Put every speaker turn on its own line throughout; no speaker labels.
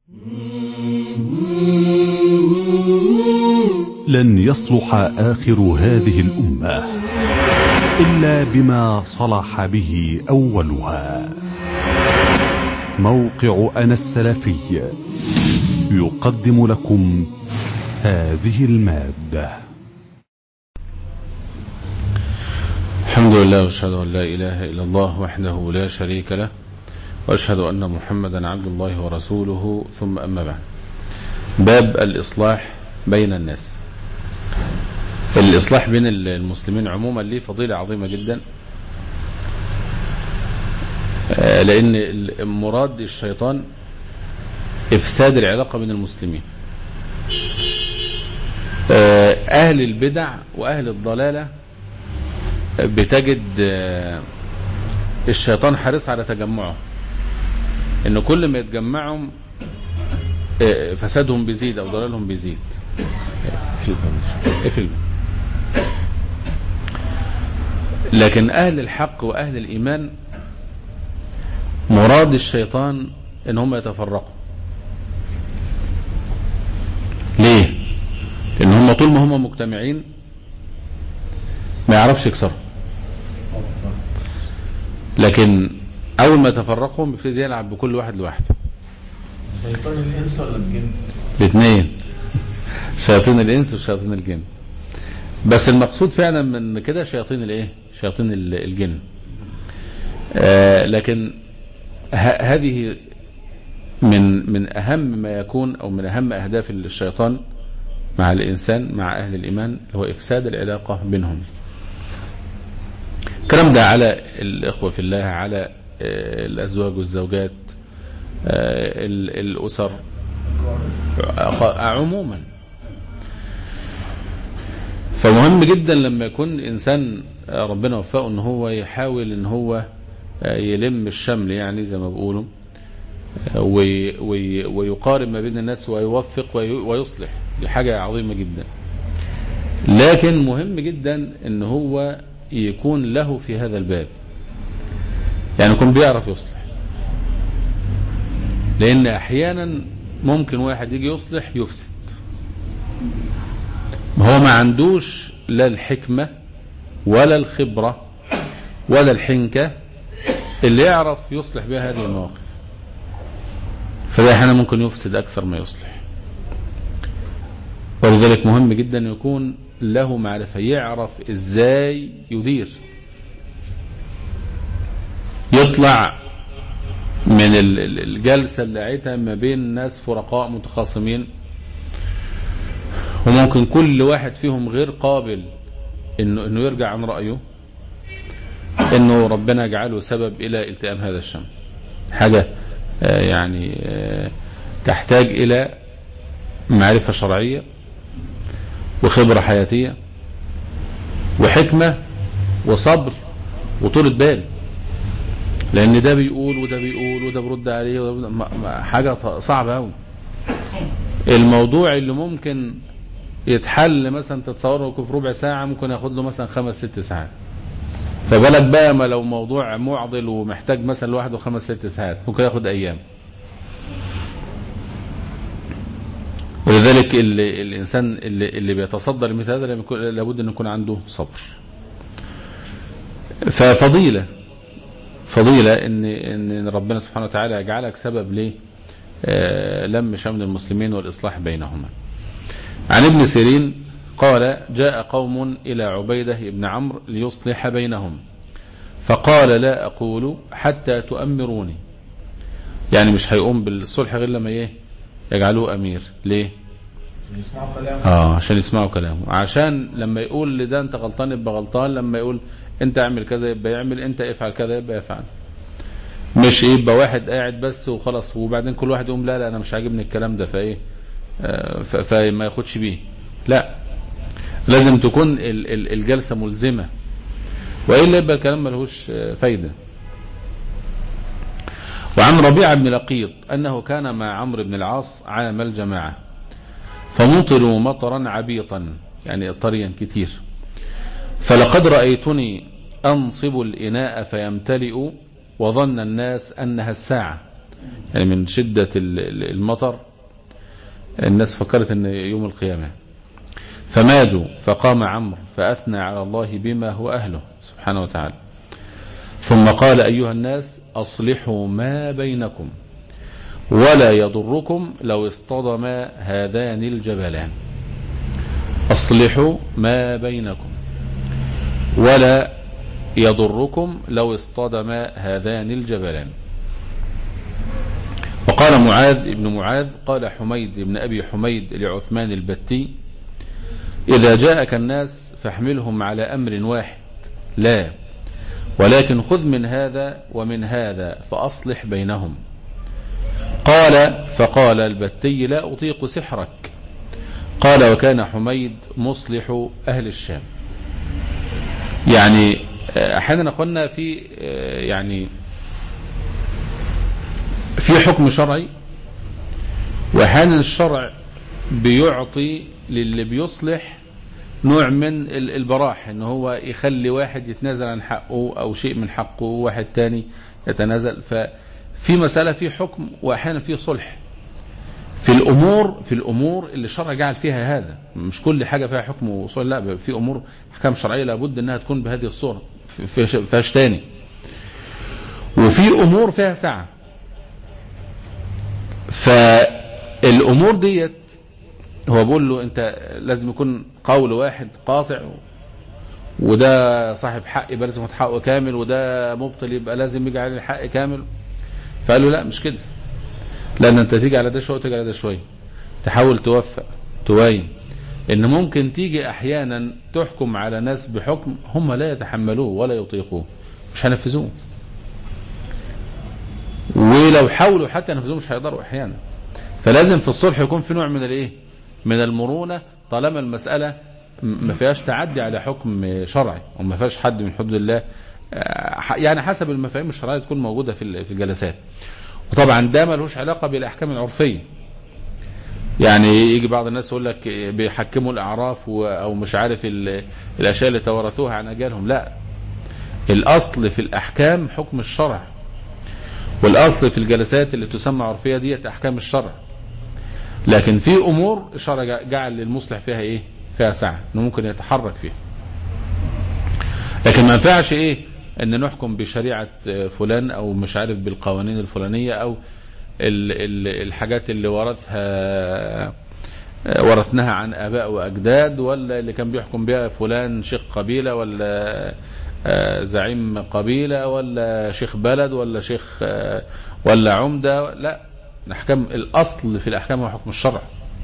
لن يصلح آخر هذه الأمة إلا بما صلح به أولها موقع أنا السلفي يقدم لكم هذه المادة
الحمد لله واشهد ان لا اله الا الله وحده لا شريك له واشهد ان محمدا عبد الله ورسوله ثم اما بعد باب الاصلاح بين الناس الاصلاح بين المسلمين عموما ليه فضيله عظيمه جدا لان مراد الشيطان افساد العلاقه بين المسلمين اهل البدع واهل الضلاله بتجد الشيطان حريص على تجمعهم ان كل ما يتجمعهم فسادهم بيزيد او ضلالهم بيزيد اقفل لكن اهل الحق واهل الايمان مراد الشيطان ان هم يتفرقوا ليه لان هم طول ما هم مجتمعين ما يعرفش يكسرهم لكن اول ما يتفرقهم بيبتدي يلعب بكل واحد لوحده
شيطان الانس ولا الجن
الاثنين شياطين الانس وشياطين الجن بس المقصود فعلا من كده شياطين الايه شياطين الجن آه لكن هذه من من اهم ما يكون او من اهم اهداف الشيطان مع الانسان مع اهل الايمان اللي هو افساد العلاقه بينهم الكلام ده على الإخوة في الله على الأزواج والزوجات الأسر عموما فمهم جدا لما يكون إنسان ربنا وفقه ان هو يحاول ان هو يلم الشمل يعني زي ما بيقولوا ويقارب ما بين الناس ويوفق ويصلح دي حاجة عظيمة جدا لكن مهم جدا ان هو يكون له في هذا الباب يعني يكون بيعرف يصلح لان احيانا ممكن واحد يجي يصلح يفسد هو ما عندوش لا الحكمة ولا الخبرة ولا الحنكة اللي يعرف يصلح بها هذه المواقف فده احيانا ممكن يفسد اكثر ما يصلح ولذلك مهم جدا يكون له معرفة يعرف ازاي يدير يطلع من الجلسة اللي قعدتها ما بين ناس فرقاء متخاصمين وممكن كل واحد فيهم غير قابل انه انه يرجع عن رأيه انه ربنا يجعله سبب الى التئام هذا الشم حاجة يعني تحتاج الى معرفة شرعية وخبرة حياتية وحكمة وصبر وطولة بال لان ده بيقول وده بيقول وده برد عليه وده حاجة صعبة قوي الموضوع اللي ممكن يتحل مثلا تتصوره في ربع ساعة ممكن ياخد له مثلا خمس ست ساعات فبالك بقى ما لو موضوع معضل ومحتاج مثلا لوحده خمس ست ساعات ممكن ياخد ايام ولذلك اللي الانسان اللي, اللي بيتصدر لمثل هذا لابد ان يكون عنده صبر ففضيله فضيله ان ان ربنا سبحانه وتعالى يجعلك سبب ل لم شمل المسلمين والاصلاح بينهما عن ابن سيرين قال جاء قوم الى عبيده بن عمرو ليصلح بينهم فقال لا اقول حتى تؤمروني يعني مش هيقوم بالصلح غير لما ايه يجعلوه امير ليه
يسمعوا كلامه
اه عشان يسمعوا كلامه عشان لما يقول لده انت غلطان يبقى غلطان لما يقول انت اعمل كذا يبقى يعمل انت افعل كذا يبقى يفعل مش يبقى واحد قاعد بس وخلاص وبعدين كل واحد يقوم لا لا انا مش عاجبني الكلام ده فايه آه فما ياخدش بيه لا لازم تكون الجلسة ملزمة وإلا يبقى الكلام ملهوش فايدة وعن ربيع بن لقيط أنه كان مع عمرو بن العاص عام الجماعة فمطروا مطرا عبيطا يعني طريا كتير فلقد رأيتني أنصب الإناء فيمتلئ وظن الناس أنها الساعة يعني من شدة ال- ال- المطر الناس فكرت ان يوم القيامة فماجوا فقام عمرو فأثنى على الله بما هو أهله سبحانه وتعالى ثم قال أيها الناس أصلحوا ما بينكم ولا يضركم لو اصطدم هذان الجبلان أصلحوا ما بينكم ولا يضركم لو اصطدم هذان الجبلان وقال معاذ بن معاذ قال حميد بن أبي حميد لعثمان البتي إذا جاءك الناس فاحملهم على أمر واحد لا ولكن خذ من هذا ومن هذا فأصلح بينهم قال فقال البتي لا أطيق سحرك قال وكان حميد مصلح أهل الشام يعني أحيانا أخوانا في يعني في حكم شرعي وأحيانا الشرع بيعطي للي بيصلح نوع من البراح ان هو يخلي واحد يتنازل عن حقه او شيء من حقه وواحد تاني يتنازل ففي مسألة في حكم واحيانا في صلح في الامور في الامور اللي الشرع جعل فيها هذا مش كل حاجة فيها حكم وصلح لا في امور احكام شرعية لابد انها تكون بهذه الصورة فيهاش تاني وفي امور فيها سعة فالامور ديت هو بيقول له انت لازم يكون قول واحد قاطع وده صاحب حق يبقى لازم ياخد حقه كامل وده مبطل يبقى لازم يجي عليه الحق كامل فقال له لا مش كده لان انت تيجي على ده شويه وتيجي على ده شويه تحاول توفق توين ان ممكن تيجي احيانا تحكم على ناس بحكم هم لا يتحملوه ولا يطيقوه مش هينفذوه ولو حاولوا حتى ينفذوه مش هيقدروا احيانا فلازم في الصلح يكون في نوع من الايه من المرونة طالما المسألة ما فيهاش تعدي على حكم شرعي وما فيهاش حد من حدود الله يعني حسب المفاهيم الشرعية تكون موجودة في الجلسات وطبعا ده ملوش علاقة بالأحكام العرفية يعني يجي بعض الناس يقول لك بيحكموا الأعراف أو مش عارف الأشياء اللي توارثوها عن أجالهم لا الأصل في الأحكام حكم الشرع والأصل في الجلسات اللي تسمى عرفية ديت أحكام الشرع لكن في امور الشرع جعل للمصلح فيها ايه فيها سعه انه ممكن يتحرك فيها لكن ما ينفعش ايه ان نحكم بشريعه فلان او مش عارف بالقوانين الفلانيه او ال ال الحاجات اللي ورثها ورثناها عن اباء واجداد ولا اللي كان بيحكم بها فلان شيخ قبيله ولا زعيم قبيله ولا شيخ بلد ولا شيخ ولا عمده لا الأحكام الأصل في الأحكام هو حكم الشرع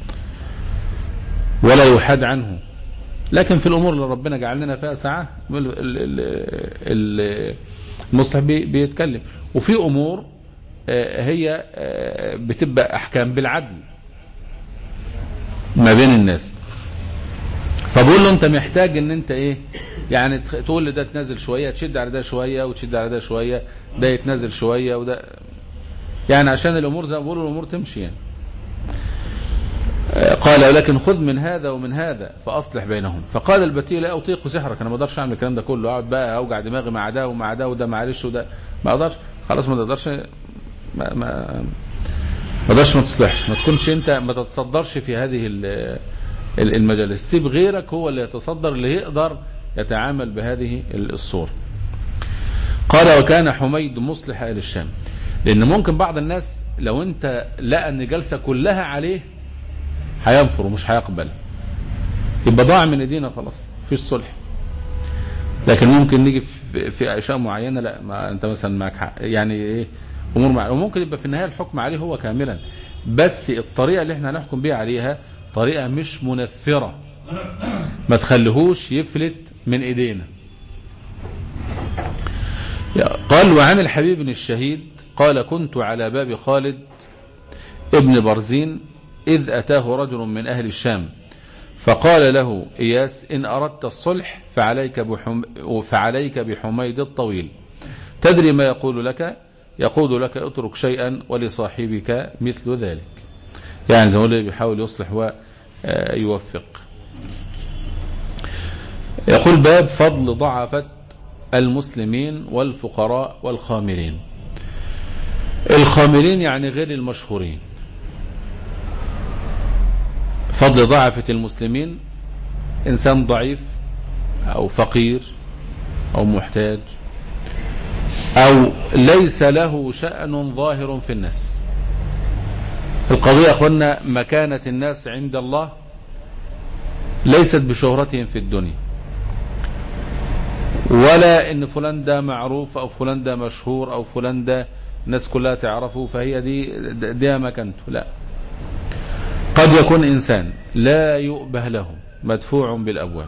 ولا يحاد عنه لكن في الأمور اللي ربنا جعل لنا فيها ساعة المصلح بيتكلم وفي أمور هي بتبقى أحكام بالعدل ما بين الناس فبقول له انت محتاج ان انت ايه يعني تقول لي ده تنزل شوية تشد على ده شوية وتشد على ده شوية ده يتنزل شوية وده يعني عشان الامور زي ما بقولوا الامور تمشي يعني قال ولكن خذ من هذا ومن هذا فاصلح بينهم فقال البتي لا اطيق سحرك انا ما اقدرش اعمل الكلام ده كله اقعد بقى اوجع دماغي مع ده ومع ده وده معلش وده ما اقدرش خلاص ما تقدرش ما ما ما تقدرش ما تصلحش ما تكونش انت ما تتصدرش في هذه المجالس سيب غيرك هو اللي يتصدر اللي يقدر يتعامل بهذه الصوره قال وكان حميد مصلح اهل الشام لان ممكن بعض الناس لو انت لقى ان الجلسه كلها عليه هينفر ومش هيقبل يبقى ضاع من ايدينا خلاص مفيش صلح لكن ممكن نيجي في, في اشياء معينه لا ما انت مثلا معك حق يعني ايه امور معينه وممكن يبقى في النهايه الحكم عليه هو كاملا بس الطريقه اللي احنا هنحكم بيها عليها طريقه مش منفره ما تخليهوش يفلت من ايدينا قال وعن الحبيب بن الشهيد قال كنت على باب خالد ابن برزين إذ أتاه رجل من أهل الشام فقال له إياس إن أردت الصلح فعليك, بحم فعليك بحميد الطويل تدري ما يقول لك يقول لك اترك شيئا ولصاحبك مثل ذلك يعني زي ما بيحاول يصلح ويوفق يقول باب فضل ضعفة المسلمين والفقراء والخامرين الخاملين يعني غير المشهورين فضل ضعفة المسلمين إنسان ضعيف أو فقير أو محتاج أو ليس له شأن ظاهر في الناس القضية أخوانا مكانة الناس عند الله ليست بشهرتهم في الدنيا ولا ان فلان ده معروف او فلان ده مشهور او فلان ده الناس كلها تعرفه فهي دي دي مكانته لا قد يكون انسان لا يؤبه له مدفوع بالابواب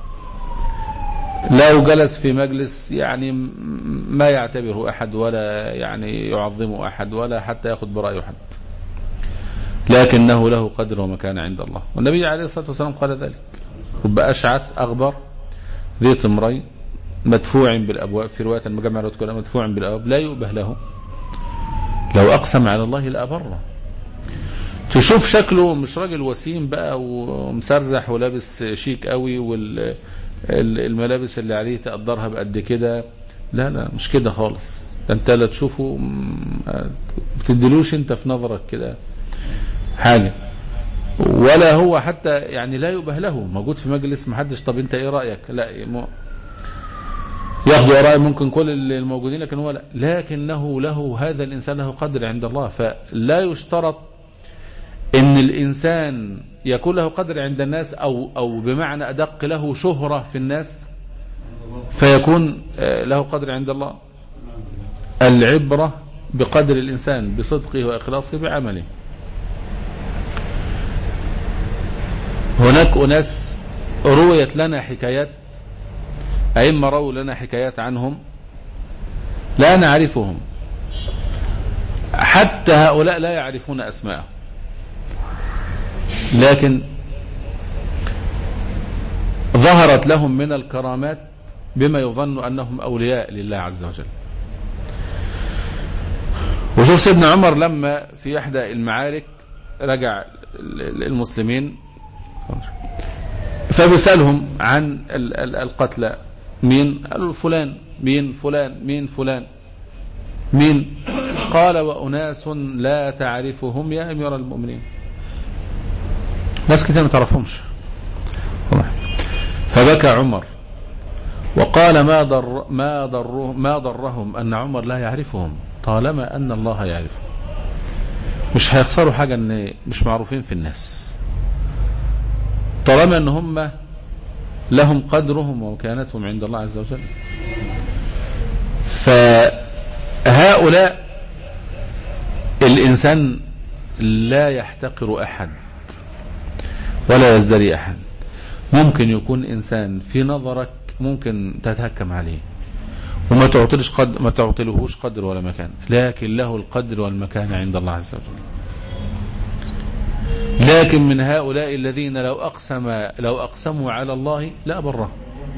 لو جلس في مجلس يعني ما يعتبره احد ولا يعني يعظمه احد ولا حتى ياخذ برايه حد لكنه له قدر ومكان عند الله والنبي عليه الصلاه والسلام قال ذلك رب اشعث اغبر ذي طمرين مدفوع بالابواب في روايه المجمع لو تكون مدفوع بالابواب لا يؤبه له لو اقسم على الله لابره تشوف شكله مش راجل وسيم بقى ومسرح ولابس شيك قوي والملابس اللي عليه تقدرها بقد كده لا لا مش كده خالص ده انت لا تشوفه ما بتديلوش انت في نظرك كده حاجه ولا هو حتى يعني لا يؤبه له موجود في مجلس محدش طب انت ايه رايك لا ياخذوا رأي ممكن كل الموجودين لكن هو لا لكنه له هذا الإنسان له قدر عند الله فلا يشترط ان الإنسان يكون له قدر عند الناس أو, أو بمعنى أدق له شهرة في الناس فيكون له قدر عند الله العبرة بقدر الإنسان بصدقه وإخلاصه بعمله هناك أناس رويت لنا حكايات أئمة رووا لنا حكايات عنهم لا نعرفهم حتى هؤلاء لا يعرفون أسماءهم لكن ظهرت لهم من الكرامات بما يظن أنهم أولياء لله عز وجل وشوف سيدنا عمر لما في إحدى المعارك رجع المسلمين فبيسألهم عن القتلى مين قالوا فلان مين فلان مين فلان مين قال وأناس لا تعرفهم يا أمير المؤمنين ناس كتير ما تعرفهمش فبكى عمر وقال ما ضر ما ضر ما ضرهم أن عمر لا يعرفهم طالما أن الله يعرفهم مش هيخسروا حاجة ان مش معروفين في الناس طالما ان هم لهم قدرهم ومكانتهم عند الله عز وجل فهؤلاء الإنسان لا يحتقر أحد ولا يزدري أحد ممكن يكون إنسان في نظرك ممكن تتهكم عليه وما تعطلش قد ما تعطلهوش قدر ولا مكان لكن له القدر والمكان عند الله عز وجل لكن من هؤلاء الذين لو أقسم لو أقسموا على الله لا بره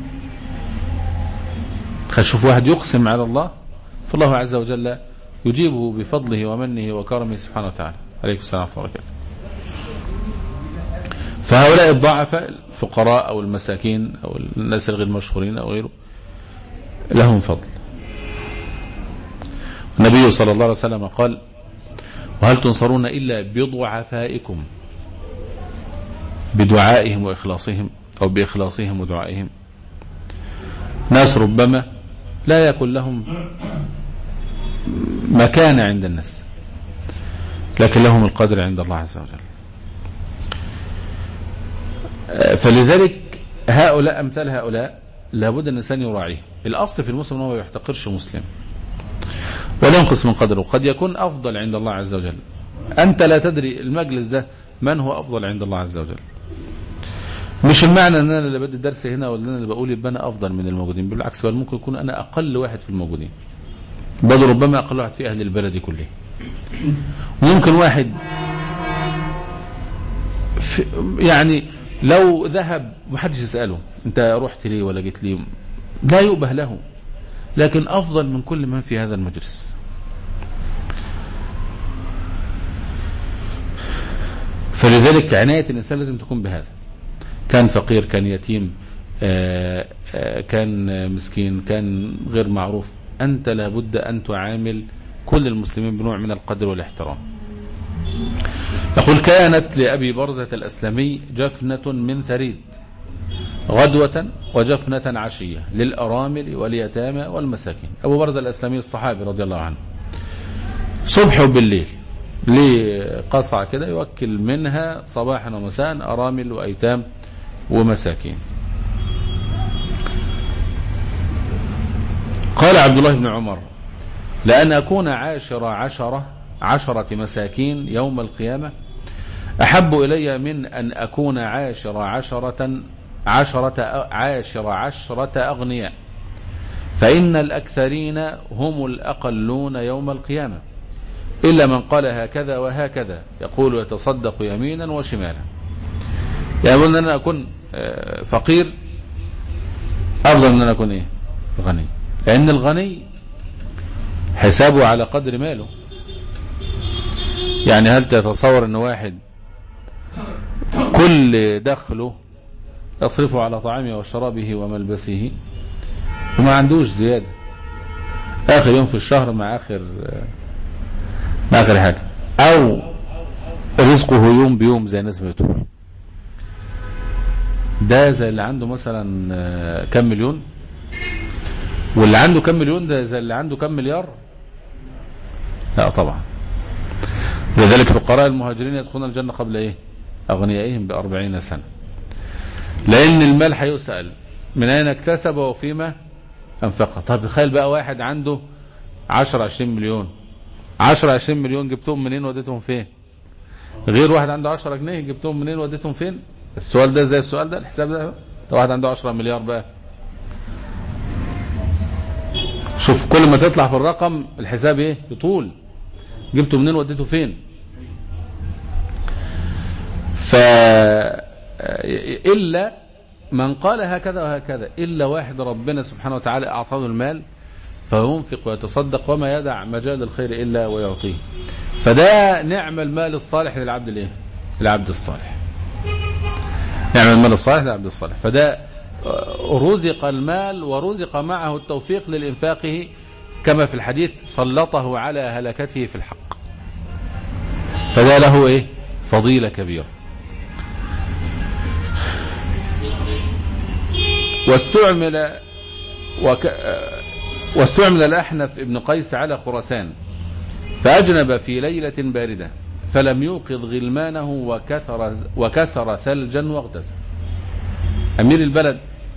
شوف واحد يقسم على الله فالله عز وجل يجيبه بفضله ومنه وكرمه سبحانه وتعالى عليكم السلام ورحمة الله فهؤلاء الضعفاء الفقراء أو المساكين أو الناس الغير مشهورين أو غيره لهم فضل النبي صلى الله عليه وسلم قال وهل تنصرون إلا بضعفائكم بدعائهم وإخلاصهم أو بإخلاصهم ودعائهم ناس ربما لا يكن لهم مكانة عند الناس لكن لهم القدر عند الله عز وجل فلذلك هؤلاء أمثال هؤلاء لابد أن الإنسان يراعيه الأصل في المسلم أنه ما يحتقرش مسلم ولا ينقص من قدره قد يكون أفضل عند الله عز وجل أنت لا تدري المجلس ده من هو أفضل عند الله عز وجل مش المعنى ان انا اللي بدي الدرس هنا ولا انا اللي بقول يبقى انا افضل من الموجودين بالعكس بل ممكن يكون انا اقل واحد في الموجودين بل ربما اقل واحد في اهل البلد كله ممكن واحد في يعني لو ذهب محدش يساله انت رحت ليه ولا جيت ليه لا يؤبه له لكن افضل من كل من في هذا المجلس فلذلك عنايه الانسان لازم تكون بهذا كان فقير كان يتيم آآ آآ كان مسكين كان غير معروف أنت لابد أن تعامل كل المسلمين بنوع من القدر والاحترام يقول كانت لأبي برزة الأسلمي جفنة من ثريد غدوة وجفنة عشية للأرامل واليتامى والمساكين أبو برزة الأسلمي الصحابي رضي الله عنه صبح وبالليل ليه قصعة كده يوكل منها صباحا ومساء أرامل وأيتام ومساكين قال عبد الله بن عمر لأن أكون عاشر عشرة عشرة مساكين يوم القيامة أحب إلي من أن أكون عاشر عشرة عشرة عاشر عشرة أغنياء فإن الأكثرين هم الأقلون يوم القيامة إلا من قال هكذا وهكذا يقول يتصدق يمينا وشمالا يعني أن أنا أكون فقير أفضل من أن أكون إيه غني لأن الغني حسابه على قدر ماله يعني هل تتصور أن واحد كل دخله يصرفه على طعامه وشرابه وملبسه وما عندوش زيادة آخر يوم في الشهر مع آخر مع آخر حاجة أو رزقه يوم بيوم زي الناس بتقول ده زي اللي عنده مثلا كم مليون واللي عنده كم مليون ده زي اللي عنده كم مليار لا طبعا لذلك فقراء المهاجرين يدخلون الجنة قبل ايه اغنيائهم بأربعين سنة لان المال هيسأل من اين اكتسب وفيما انفقه طب تخيل بقى واحد عنده 10 20 مليون 10 20 مليون جبتهم منين وديتهم فين غير واحد عنده 10 جنيه جبتهم منين وديتهم فين السؤال ده زي السؤال ده الحساب ده ده واحد عنده 10 مليار بقى شوف كل ما تطلع في الرقم الحساب ايه يطول جبته منين وديته فين ف الا من قال هكذا وهكذا الا واحد ربنا سبحانه وتعالى اعطاه المال فينفق ويتصدق وما يدع مجال الخير الا ويعطيه فده نعم المال الصالح للعبد الايه للعبد الصالح نعم المال الصالح للعبد الصالح فده رزق المال ورزق معه التوفيق للإنفاقه كما في الحديث سلطه على هلكته في الحق فده له إيه فضيلة كبيرة واستعمل وك... واستعمل الأحنف ابن قيس على خراسان فأجنب في ليلة باردة فلم يوقظ غلمانه وكثر, وكسر ثلجا واغتسل أمير البلد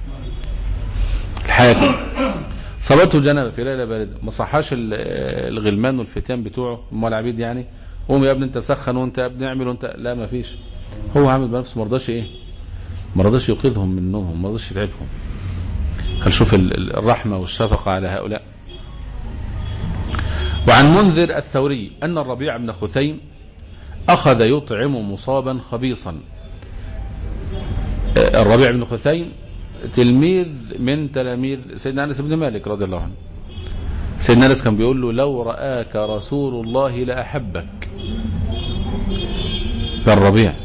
الحاكم صلته جنبه في ليله بارده ما صحاش الغلمان والفتيان بتوعه هم العبيد يعني قوم يا ابني انت سخن وانت يا ابني اعمل وانت لا ما فيش هو عامل بنفسه ما رضاش ايه ما رضاش يوقظهم من نومهم ما رضاش يتعبهم هل شوف الرحمه والشفقه على هؤلاء وعن منذر الثوري ان الربيع بن خثيم اخذ يطعم مصابا خبيصا الربيع بن خثيم تلميذ من تلاميذ سيدنا انس بن مالك رضي الله عنه سيدنا انس كان بيقول له لو راك رسول الله لاحبك الربيع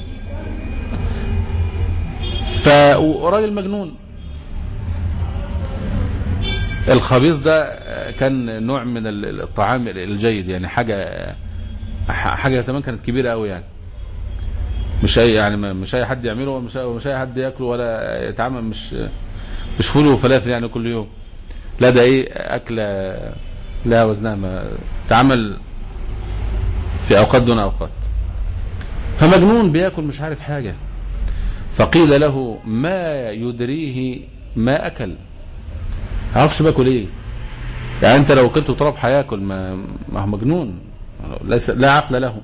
فراجل مجنون الخبيث ده كان نوع من الطعام الجيد يعني حاجه حاجه زمان كانت كبيره قوي يعني مش اي يعني مش اي حد يعمله مش مش اي حد ياكله ولا يتعامل مش مش فول وفلافل يعني كل يوم لا ده ايه اكله لا وزنها ما تعمل في اوقات دون اوقات فمجنون بياكل مش عارف حاجه فقيل له ما يدريه ما اكل عرفش باكل ايه يعني انت لو كنت تراب هياكل ما ما هو مجنون ليس لا عقل له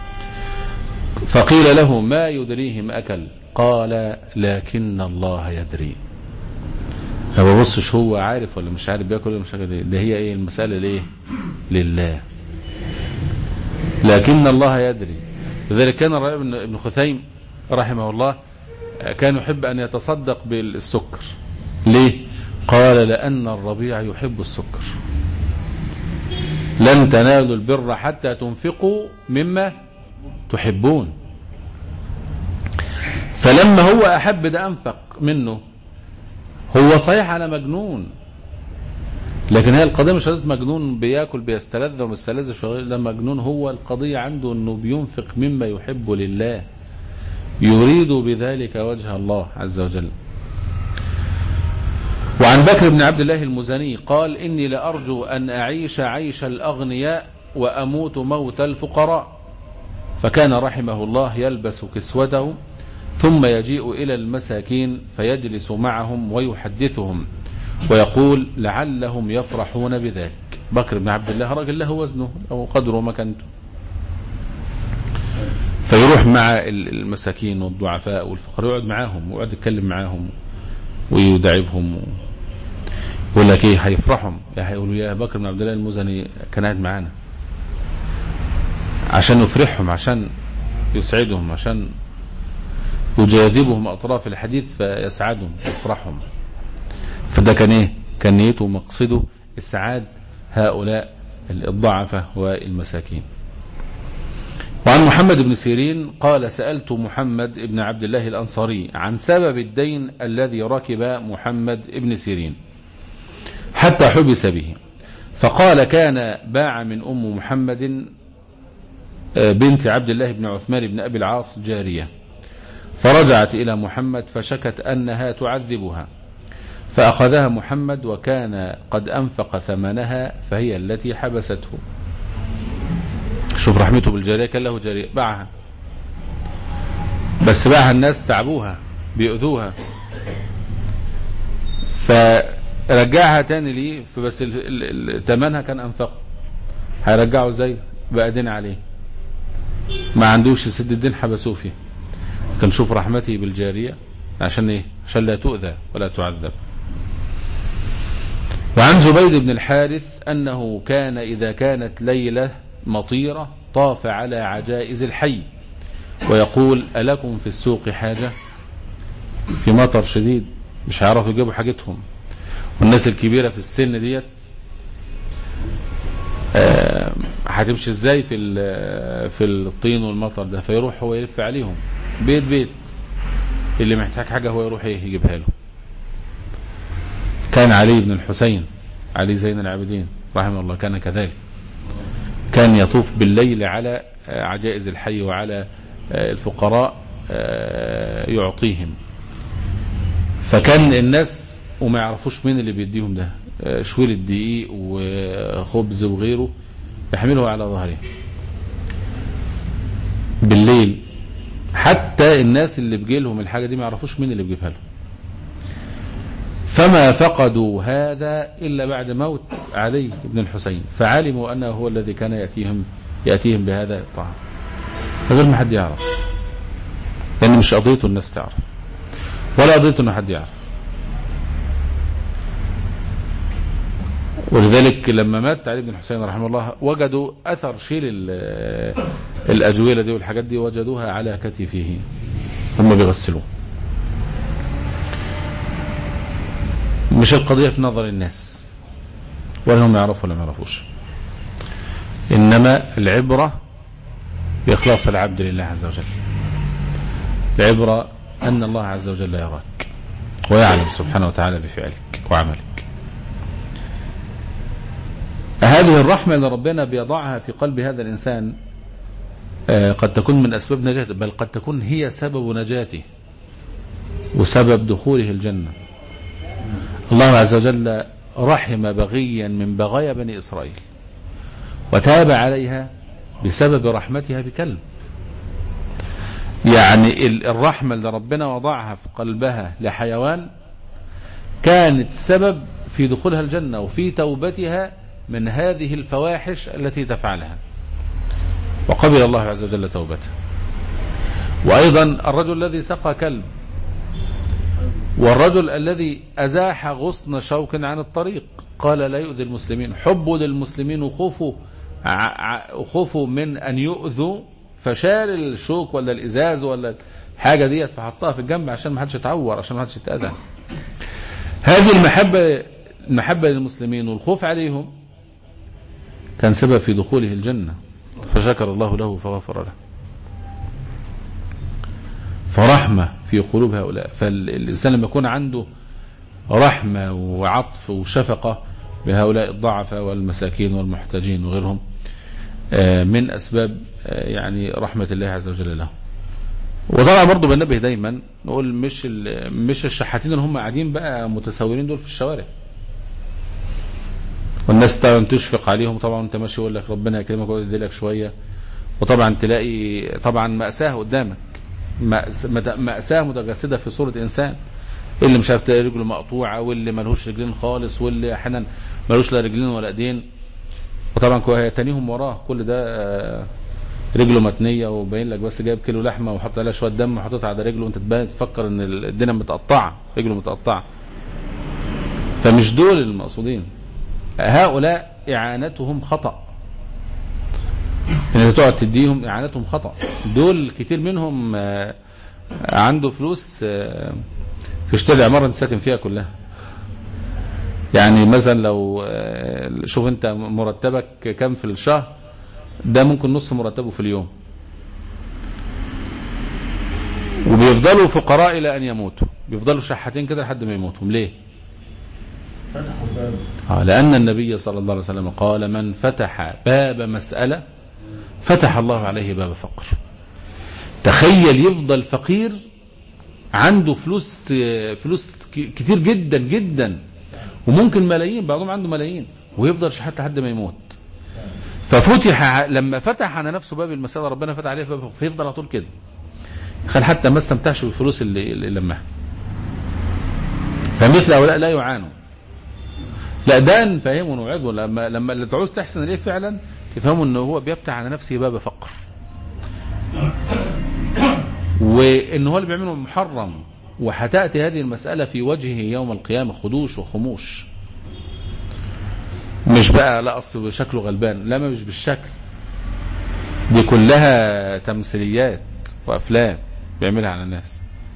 فقيل له ما يدريه ما أكل قال لكن الله يدري ما ببصش هو عارف ولا مش عارف بياكل ولا مش عارف ده هي ايه المسألة ليه لله لكن الله يدري لذلك كان الربيع بن خثيم رحمه الله كان يحب أن يتصدق بالسكر ليه قال لأن الربيع يحب السكر لن تنالوا البر حتى تنفقوا مما تحبون فلما هو أحب ده أنفق منه هو صحيح على مجنون لكن هي القضية مش قضية مجنون بياكل بيستلذ وما يستلذش ده مجنون هو القضية عنده انه بينفق مما يحب لله يريد بذلك وجه الله عز وجل وعن بكر بن عبد الله المزني قال إني لأرجو أن أعيش عيش الأغنياء وأموت موت الفقراء فكان رحمه الله يلبس كسوته ثم يجيء إلى المساكين فيجلس معهم ويحدثهم ويقول لعلهم يفرحون بذلك بكر بن عبد الله رجل له وزنه أو قدره مكانته فيروح مع المساكين والضعفاء والفقراء يقعد معاهم ويقعد يتكلم معاهم ويدعبهم يقول لك ايه هيفرحهم يا هيقولوا يا بكر بن عبد الله المزني كان قاعد معانا عشان يفرحهم عشان يسعدهم عشان يجاذبهم اطراف الحديث فيسعدهم يفرحهم فده كان ايه كان نيته ومقصده اسعاد هؤلاء الضعفة والمساكين وعن محمد بن سيرين قال سألت محمد بن عبد الله الأنصاري عن سبب الدين الذي ركب محمد بن سيرين حتى حبس به فقال كان باع من أم محمد بنت عبد الله بن عثمان بن أبي العاص جارية فرجعت إلى محمد فشكت أنها تعذبها فأخذها محمد وكان قد أنفق ثمنها فهي التي حبسته شوف رحمته بالجارية كان له جارية باعها بس باعها الناس تعبوها بيؤذوها فرجعها تاني ليه فبس ثمنها كان أنفقه هيرجعه ازاي بقى دين عليه ما عندوش يسد الدين حبسوه فيه كان شوف رحمته بالجارية عشان ايه عشان لا تؤذى ولا تعذب وعن زبيد بن الحارث أنه كان إذا كانت ليلة مطيرة طاف على عجائز الحي ويقول ألكم في السوق حاجة في مطر شديد مش هيعرفوا يجيبوا حاجتهم والناس الكبيرة في السن ديت هتمشي ازاي في في الطين والمطر ده فيروح هو يلف عليهم بيت بيت اللي محتاج حاجة هو يروح ايه يجيبها له كان علي بن الحسين علي زين العابدين رحمه الله كان كذلك كان يطوف بالليل على عجائز الحي وعلى الفقراء يعطيهم فكان الناس وما يعرفوش مين اللي بيديهم ده شويل الدقيق وخبز وغيره يحمله على ظهره بالليل حتى الناس اللي بيجيلهم الحاجة دي ما يعرفوش مين اللي بيجيبها لهم فما فقدوا هذا إلا بعد موت علي بن الحسين فعلموا أنه هو الذي كان يأتيهم يأتيهم بهذا الطعام غير ما حد يعرف لأن مش قضيته الناس تعرف ولا قضيته أن حد يعرف ولذلك لما مات علي بن الحسين رحمه الله وجدوا أثر شيل الأجويلة دي والحاجات دي وجدوها على كتفه هم بيغسلوه مش القضية في نظر الناس ولا هم يعرفوا ولا ما يعرفوش إنما العبرة بإخلاص العبد لله عز وجل العبرة أن الله عز وجل يراك ويعلم سبحانه وتعالى بفعلك وعملك هذه الرحمة اللي ربنا بيضعها في قلب هذا الإنسان قد تكون من أسباب نجاته بل قد تكون هي سبب نجاته وسبب دخوله الجنة الله عز وجل رحم بغيا من بغايا بني إسرائيل وتاب عليها بسبب رحمتها بكلب يعني الرحمة اللي ربنا وضعها في قلبها لحيوان كانت سبب في دخولها الجنة وفي توبتها من هذه الفواحش التي تفعلها وقبل الله عز وجل توبته وأيضا الرجل الذي سقى كلب والرجل الذي أزاح غصن شوك عن الطريق قال لا يؤذي المسلمين حبوا للمسلمين وخوفوا خوفوا من أن يؤذوا فشال الشوك ولا الإزاز ولا الحاجة ديت فحطها في الجنب عشان ما حدش يتعور عشان ما حدش يتأذى هذه المحبة المحبة للمسلمين والخوف عليهم كان سبب في دخوله الجنة فشكر الله له فغفر له فرحمة في قلوب هؤلاء فالإنسان لما يكون عنده رحمة وعطف وشفقة بهؤلاء الضعفاء والمساكين والمحتاجين وغيرهم آه، من أسباب آه، يعني رحمة الله عز وجل لهم وطبعا برضه بنبه دايما نقول مش ال- مش الشحاتين اللي هم قاعدين بقى متسولين دول في الشوارع والناس طبعا تشفق عليهم طبعا انت ماشي يقول لك ربنا يكرمك ويدي لك شويه وطبعا تلاقي طبعا مأساة قدامك مأس- مت- مأساة متجسدة في صورة إنسان اللي مش عارف تلاقي رجله مقطوعة واللي ملهوش رجلين خالص واللي أحيانا ملوش لا رجلين ولا إيدين وطبعا كو- تانيهم وراه كل ده آه، رجله متنية وباين لك بس جايب كيلو لحمة وحط عليها شوية دم وحطيتها على رجله وانت تبان تفكر ان الدنيا متقطعة رجله متقطعة فمش دول المقصودين هؤلاء إعانتهم خطأ ان انت تقعد تديهم اعانتهم خطا دول كتير منهم آه، عنده فلوس آه، يشتري عماره انت ساكن فيها كلها يعني مثلا لو آه، شوف انت مرتبك كام في الشهر ده ممكن نص مرتبه في اليوم وبيفضلوا فقراء الى ان يموتوا بيفضلوا شحاتين كده لحد ما يموتوا ليه
فتحوا باب
آه، لأن النبي صلى الله عليه وسلم قال من فتح باب مسألة فتح الله عليه باب فقر تخيل يفضل فقير عنده فلوس فلوس ك- كتير جدا جدا وممكن ملايين بعضهم عنده ملايين ويفضل شحات لحد ما يموت ففتح ع- لما فتح على نفسه باب المسألة ربنا فتح عليه باب فقر، فيفضل على طول كده خل حتى ما استمتعش بالفلوس اللي, اللي لمها فمثل هؤلاء لا يعانوا لا ده نفهمه ونوعده لما لما اللي تعوز تحسن اليه فعلا تفهموا ان هو بيفتح على نفسه باب فقر وان هو اللي بيعمله محرم وهتاتي هذه المساله في وجهه يوم القيامه خدوش وخموش مش بقى لا اصل شكله غلبان لا ما مش بالشكل دي كلها تمثيليات وافلام بيعملها على الناس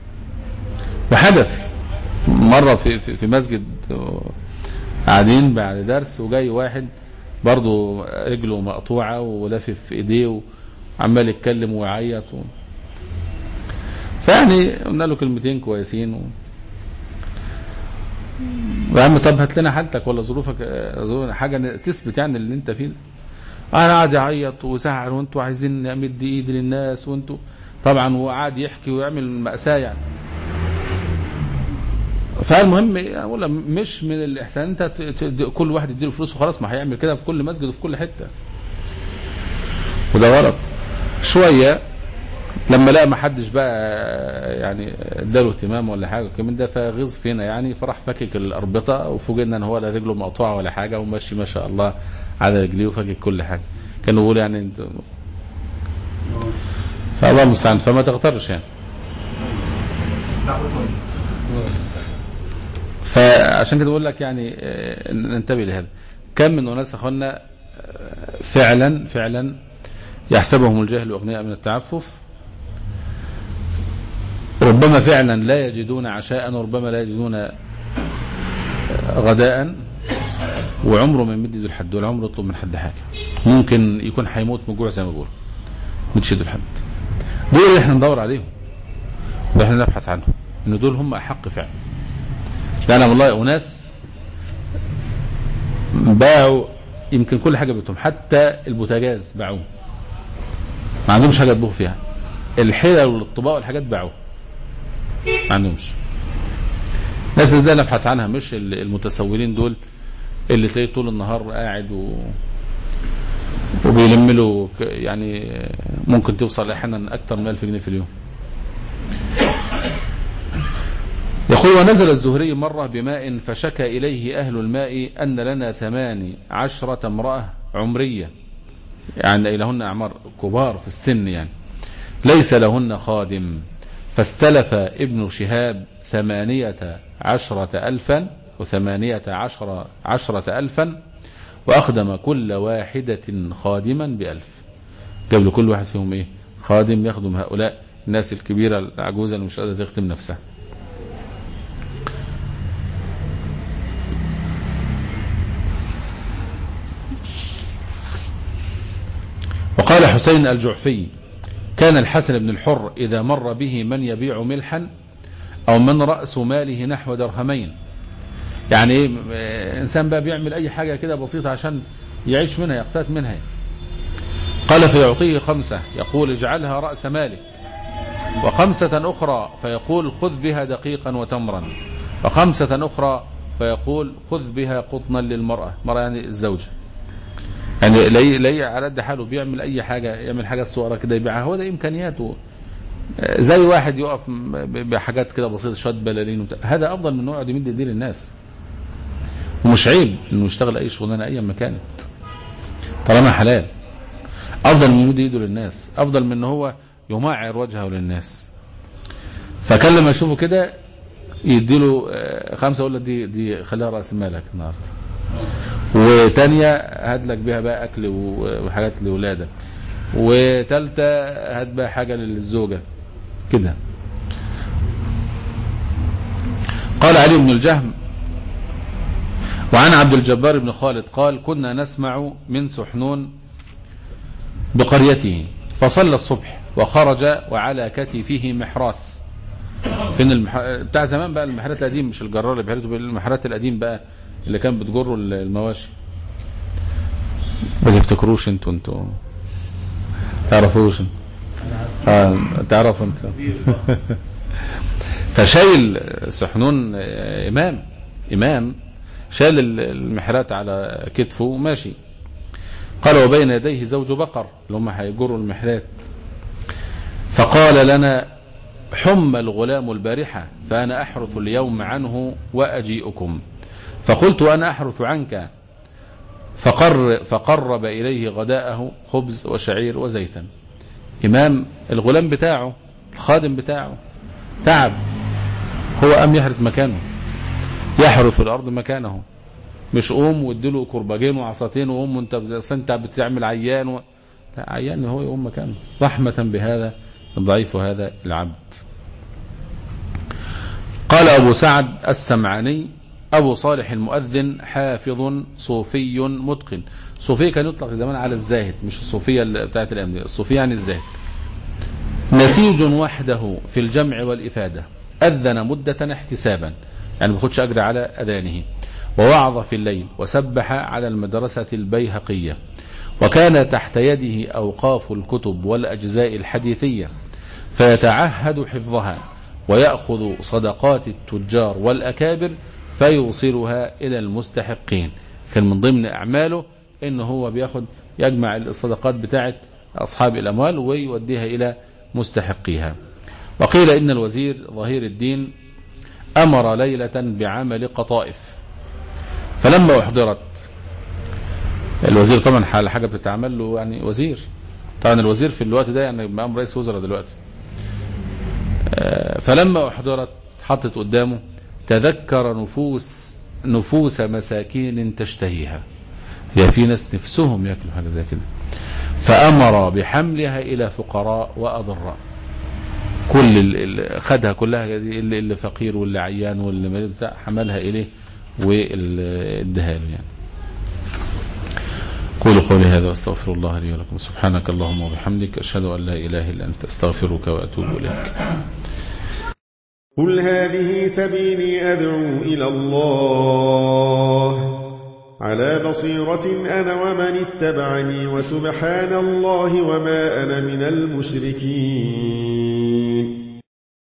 وحدث مره في في, في مسجد قاعدين بعد درس وجاي واحد برضه رجله مقطوعة ولافف في ايديه وعمال يتكلم ويعيط و... فيعني قلنا له كلمتين كويسين و... يا عم طب هات لنا حالتك ولا ظروفك آه، حاجة تثبت يعني اللي انت فيه ده. انا قاعد يعيط وسهر وانتوا عايزين امد ايدي للناس وانتوا طبعا وقعد يحكي ويعمل مأساة يعني فالمهم اقول لك مش من الاحسان انت ت- ت- كل واحد يديله فلوس وخلاص ما هيعمل كده في كل مسجد وفي كل حته وده غلط شويه لما لقى ما حدش بقى يعني اداله اهتمام ولا حاجه كمان ده فغيظ فينا يعني فراح فكك الاربطه وفوجئنا ان هو لا رجله مقطوعه ولا حاجه وماشي ما شاء الله على رجليه وفكك كل حاجه كانوا بيقولوا يعني انت فالله المستعان فما تغترش يعني فعشان كده بقول لك يعني آه، ننتبه لهذا كم من اناس اخوانا آه، فعلا فعلا يحسبهم الجهل اغنياء من التعفف ربما فعلا لا يجدون عشاء وربما لا يجدون آه، غداء وعمره ما يمد يده لحد ولا عمره يطلب من حد حاجه ممكن يكون هيموت من جوع زي ما بيقولوا مدش يده لحد دول اللي احنا ندور عليهم واحنا نبحث عنهم ان دول هم احق فعلا لا لا والله اناس باعوا يمكن كل حاجه بيتهم حتى البوتاجاز باعوه ما عندهمش حاجه يطبخوا فيها الحلل والاطباق والحاجات باعوها ما عندهمش الناس اللي ده نبحث عنها مش ال- المتسولين دول اللي تلاقيه طول النهار قاعد و وبيلم له ك- يعني ممكن توصل احيانا اكثر من 1000 جنيه في اليوم يقول ونزل الزهري مرة بماء فشكى إليه أهل الماء أن لنا ثمان عشرة امرأة عمرية يعني لهن أعمار كبار في السن يعني ليس لهن خادم فاستلف ابن شهاب ثمانية عشرة ألفا وثمانية عشرة, عشرة ألفا وأخدم كل واحدة خادما بألف جاب لكل واحد فيهم إيه خادم يخدم هؤلاء الناس الكبيرة العجوزة اللي مش قادرة تخدم نفسها وقال حسين الجعفي كان الحسن بن الحر إذا مر به من يبيع ملحا أو من رأس ماله نحو درهمين يعني ايه آه، انسان بقى بيعمل اي حاجه كده بسيطه عشان يعيش منها يقتات منها قال فيعطيه خمسه يقول اجعلها راس مالك وخمسه اخرى فيقول خذ بها دقيقا وتمرا وخمسه اخرى فيقول خذ بها قطنا للمراه مرأة يعني الزوجه يعني لاقي لاقي على قد حاله بيعمل اي حاجه يعمل حاجات صغيره كده يبيعها هو ده امكانياته آه، زي واحد يقف م- ب- بحاجات كده بسيطه شويه بلالين وبتاع. هذا افضل من انه يقعد يمد ايديه للناس ومش عيب انه يشتغل اي شغلانه ايا ما كانت طالما حلال افضل من يمد ايده للناس افضل من ان هو يمعر وجهه للناس فكان لما يشوفه كده يديله آه، خمسه يقول له دي دي خليها راس مالك النهارده وتانية هات لك بيها بقى اكل و- وحاجات لاولادك وتالتة هات بقى حاجه للزوجه كده قال علي بن الجهم وعن عبد الجبار بن خالد قال كنا نسمع من سحنون بقريته فصلى الصبح وخرج وعلى كتفه محراث فين المح... بتاع زمان بقى المحرات القديم مش الجرار اللي بيحرثوا المحرات القديم بقى اللي كان بتجروا المواشي ما تفتكروش انتوا انتوا تعرفوش اه تعرفوا انت فشايل سحنون آه، امام امام شال ال- المحرات على كتفه وماشي قال وبين يديه زوج بقر اللي هم هيجروا المحرات فقال لنا حم الغلام البارحة فأنا أحرث اليوم عنه وأجيئكم فقلت أنا أحرث عنك فقر فقرب إليه غداءه خبز وشعير وزيتا إمام الغلام بتاعه الخادم بتاعه تعب هو أم يحرث مكانه يحرث الأرض مكانه مش قوم واديله كرباجين وعصاتين وقوم وانت أصل انت بتعمل عيان و... لا عيان هو يقوم مكانه رحمة بهذا الضعيف هذا العبد قال أبو سعد السمعاني أبو صالح المؤذن حافظ صوفي متقن صوفي كان يطلق زمان على الزاهد مش الصوفية اللي بتاعت الأيام دي الصوفية يعني الزاهد نسيج وحده في الجمع والإفادة أذن مدة احتسابا يعني ما بياخدش أجر على أذانه ووعظ في الليل وسبح على المدرسة البيهقية وكان تحت يده أوقاف الكتب والأجزاء الحديثية فيتعهد حفظها ويأخذ صدقات التجار والأكابر فيوصلها إلى المستحقين كان من ضمن أعماله إن هو بياخد يجمع الصدقات بتاعت أصحاب الأموال ويوديها إلى مستحقيها وقيل إن الوزير ظهير الدين أمر ليلة بعمل قطائف فلما أحضرت الوزير طبعا حال حاجة بتتعمل له يعني وزير طبعا الوزير في الوقت ده يعني مقام رئيس وزراء دلوقتي آه، فلما أحضرت حطت قدامه تذكر نفوس نفوس مساكين تشتهيها هي في ناس نفسهم ياكلوا حاجة زي كده فأمر بحملها إلى فقراء وأضراء كل ال- ال- خدها كلها دي، اللي, اللي فقير واللي عيان واللي مريض بتاع حملها إليه وادها له يعني قولوا قولي هذا واستغفر الله لي ولكم سبحانك اللهم وبحمدك أشهد أن لا إله إلا أنت أستغفرك وأتوب إليك
قل هذه سبيلي أدعو إلى الله على بصيرة أنا ومن اتبعني وسبحان الله وما أنا من المشركين